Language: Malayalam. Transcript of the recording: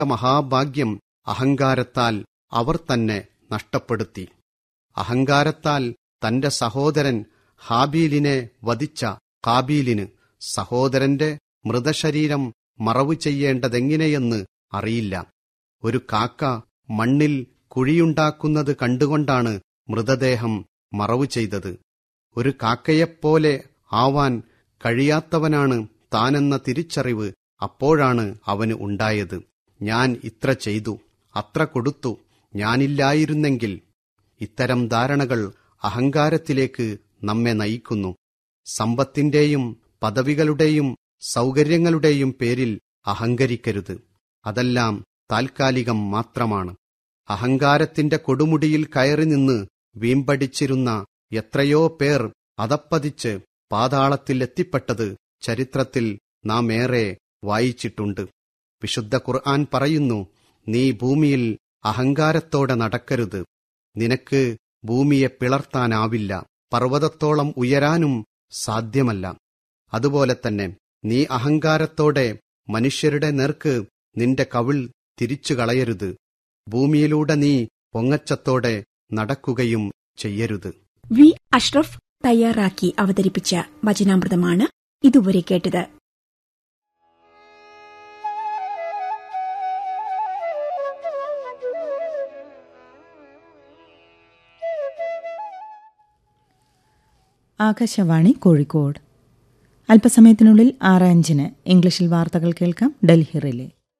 മഹാഭാഗ്യം അഹങ്കാരത്താൽ അവർ തന്നെ നഷ്ടപ്പെടുത്തി അഹങ്കാരത്താൽ തന്റെ സഹോദരൻ ഹാബീലിനെ വധിച്ച കാബീലിന് സഹോദരന്റെ മൃതശരീരം മറവു ചെയ്യേണ്ടതെങ്ങനെയെന്ന് അറിയില്ല ഒരു കാക്ക മണ്ണിൽ കുഴിയുണ്ടാക്കുന്നത് കണ്ടുകൊണ്ടാണ് മൃതദേഹം മറവു ചെയ്തത് ഒരു കാക്കയെപ്പോലെ ആവാൻ കഴിയാത്തവനാണ് താനെന്ന തിരിച്ചറിവ് അപ്പോഴാണ് അവന് ഉണ്ടായത് ഞാൻ ഇത്ര ചെയ്തു അത്ര കൊടുത്തു ഞാനില്ലായിരുന്നെങ്കിൽ ഇത്തരം ധാരണകൾ അഹങ്കാരത്തിലേക്ക് നമ്മെ നയിക്കുന്നു സമ്പത്തിന്റെയും പദവികളുടെയും സൗകര്യങ്ങളുടെയും പേരിൽ അഹങ്കരിക്കരുത് അതെല്ലാം താൽക്കാലികം മാത്രമാണ് അഹങ്കാരത്തിന്റെ കൊടുമുടിയിൽ കയറി നിന്ന് വീമ്പടിച്ചിരുന്ന എത്രയോ പേർ അതപ്പതിച്ച് പാതാളത്തിൽ എത്തിപ്പെട്ടത് ചരിത്രത്തിൽ നാം ഏറെ വായിച്ചിട്ടുണ്ട് വിശുദ്ധ ഖുർആൻ പറയുന്നു നീ ഭൂമിയിൽ അഹങ്കാരത്തോടെ നടക്കരുത് നിനക്ക് ഭൂമിയെ പിളർത്താനാവില്ല പർവ്വതത്തോളം ഉയരാനും സാധ്യമല്ല അതുപോലെ തന്നെ നീ അഹങ്കാരത്തോടെ മനുഷ്യരുടെ നേർക്ക് നിന്റെ കവിൾ തിരിച്ചു കളയരുത് ഭൂമിയിലൂടെ നീ പൊങ്ങച്ചത്തോടെ നടക്കുകയും ചെയ്യരുത് വി അഷ്റഫ് തയ്യാറാക്കി അവതരിപ്പിച്ച വചനാമൃതമാണ് ഇതുവരെ കേട്ടത് ആകാശവാണി കോഴിക്കോട് അല്പസമയത്തിനുള്ളിൽ ആറ് അഞ്ചിന് ഇംഗ്ലീഷിൽ വാർത്തകൾ കേൾക്കാം ഡൽഹി റിലേ